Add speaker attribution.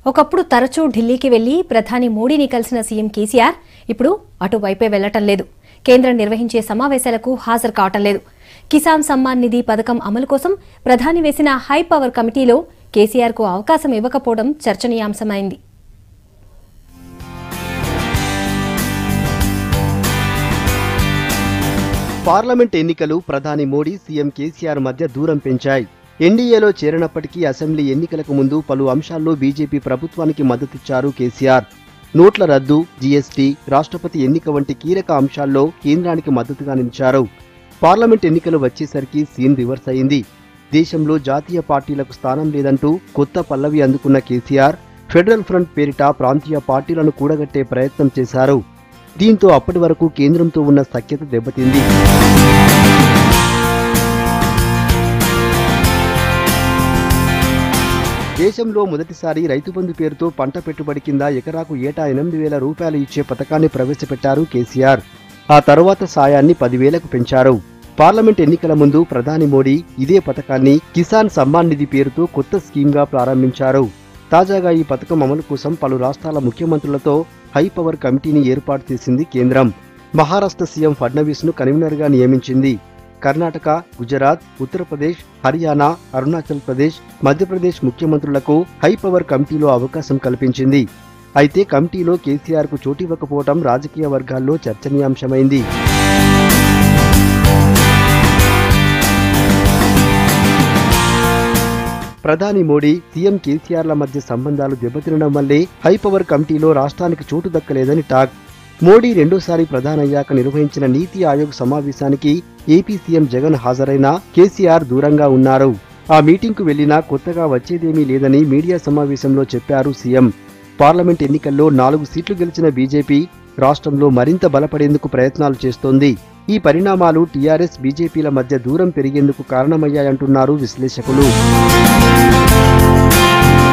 Speaker 1: ఒకప్పుడు తరచూ ఢిల్లీకి వెళ్లి ప్రధాని మోడీని కలిసిన సీఎం కేసీఆర్ ఇప్పుడు అటువైపే వెళ్లటం లేదు కేంద్రం నిర్వహించే సమావేశాలకు హాజరు కావటం లేదు కిసాన్ సమ్మాన్ నిధి పథకం అమలు కోసం ప్రధాని వేసిన హై పవర్ కమిటీలో కేసీఆర్కు అవకాశం ఇవ్వకపోవడం చర్చనీయాంశమైంది
Speaker 2: పార్లమెంట్ ఎన్నికలు ప్రధాని మోడీ సీఎం కేసీఆర్ మధ్య దూరం పెంచాయి ఎన్డీఏలో చేరినప్పటికీ అసెంబ్లీ ఎన్నికలకు ముందు పలు అంశాల్లో బీజేపీ ప్రభుత్వానికి మద్దతిచ్చారు కేసీఆర్ నోట్ల రద్దు జీఎస్టీ రాష్ట్రపతి ఎన్నిక వంటి కీలక అంశాల్లో కేంద్రానికి మద్దతుగా నిలిచారు పార్లమెంట్ ఎన్నికలు వచ్చేసరికి సీన్ రివర్స్ అయింది దేశంలో జాతీయ పార్టీలకు స్థానం లేదంటూ కొత్త పల్లవి అందుకున్న కేసీఆర్ ఫెడరల్ ఫ్రంట్ పేరిట ప్రాంతీయ పార్టీలను కూడగట్టే ప్రయత్నం చేశారు దీంతో అప్పటి వరకు కేంద్రంతో ఉన్న సఖ్యత దెబ్బతింది దేశంలో మొదటిసారి రైతు బంధు పేరుతో పంట పెట్టుబడి కింద ఎకరాకు ఏటా ఎనిమిది వేల రూపాయలు ఇచ్చే పథకాన్ని ప్రవేశపెట్టారు కేసీఆర్ ఆ తరువాత సాయాన్ని పదివేలకు పెంచారు పార్లమెంట్ ఎన్నికల ముందు ప్రధాని మోడీ ఇదే పథకాన్ని కిసాన్ సమ్మాన్ నిధి పేరుతో కొత్త స్కీమ్గా ప్రారంభించారు తాజాగా ఈ పథకం అమలు కోసం పలు రాష్ట్రాల ముఖ్యమంత్రులతో హై పవర్ కమిటీని ఏర్పాటు చేసింది కేంద్రం మహారాష్ట్ర సీఎం ఫడ్నవీస్ ను కన్వీనర్గా నియమించింది కర్ణాటక గుజరాత్ ఉత్తరప్రదేశ్ హర్యానా అరుణాచల్ ప్రదేశ్ మధ్యప్రదేశ్ ముఖ్యమంత్రులకు హై పవర్ కమిటీలో అవకాశం కల్పించింది అయితే కమిటీలో కేసీఆర్ కు చోటివ్వకపోవడం రాజకీయ వర్గాల్లో చర్చనీయాంశమైంది ప్రధాని మోడీ సీఎం కేసీఆర్ల మధ్య సంబంధాలు దెబ్బతినడం వల్లే హై పవర్ కమిటీలో రాష్ట్రానికి చోటు దక్కలేదని టాక్ మోడీ రెండోసారి ప్రధానయ్యాక నిర్వహించిన నీతి ఆయోగ్ సమావేశానికి ఏపీ సీఎం జగన్ హాజరైనా కేసీఆర్ దూరంగా ఉన్నారు ఆ మీటింగ్కు వెళ్లినా కొత్తగా వచ్చేదేమీ లేదని మీడియా సమావేశంలో చెప్పారు సీఎం పార్లమెంట్ ఎన్నికల్లో నాలుగు సీట్లు గెలిచిన బీజేపీ రాష్ట్రంలో మరింత బలపడేందుకు ప్రయత్నాలు చేస్తోంది ఈ పరిణామాలు టీఆర్ఎస్ బీజేపీల మధ్య దూరం పెరిగేందుకు కారణమయ్యాయంటున్నారు విశ్లేషకులు